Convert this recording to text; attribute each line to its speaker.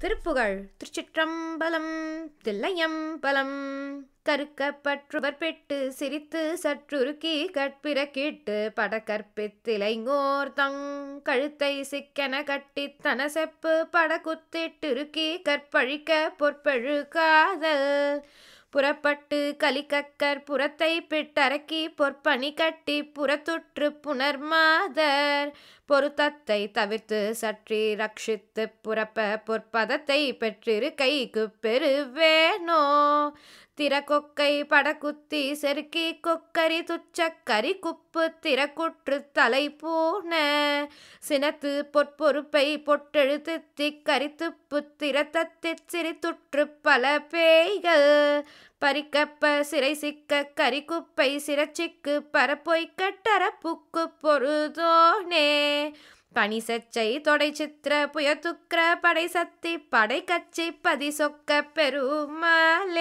Speaker 1: திருப்புகழ் திருச்சிற்றம்பலம் தில்லையம்பலம் கருக்கப்பற்றுவர் பெட்டு சிரித்து சற்றுருக்கி கற்பிற கேட்டு படக்கற்பித்திலைங்கோர் தங் கழுத்தை சிக்கென கட்டித் தன செப்பு படகுத்திட்டிருக்கி கற்பழிக்க பொற்பெழு காதல் புறப்பட்டு கலிக்கக்கர் புறத்தை பிட்டரக்கி பொற்பணி கட்டி புறத்துற்று புனர்மாதர் பொருத்தத்தை தவிர்த்து சற்றி ரட்சித்து புறப்ப பொற்பதத்தை பெற்றிரு கைக்கு பெறுவேனோ திறக்கொக்கை படக்குத்தி செருக்கி கொக்கரி துச்சக்கரி குப்பு திறக்குற்று தலை பூன சினத்து பொற்பொறுப்பை பொட்டெழுத்து திக்கரித்து புத்திரத்தத்திற் சிரித்துற்று பல பேய்கள் பறிக்கப்ப சிறை சிக்க கரிக்குப்பை சிரச்சிக்கு பரப்பொய் கட்டர புக்கு பொருதோனே பனி செச்சை தொடை சித்திர புயத்துக்ர படை சத்தி படை கச்சி பதி சொக்க பெருமாலே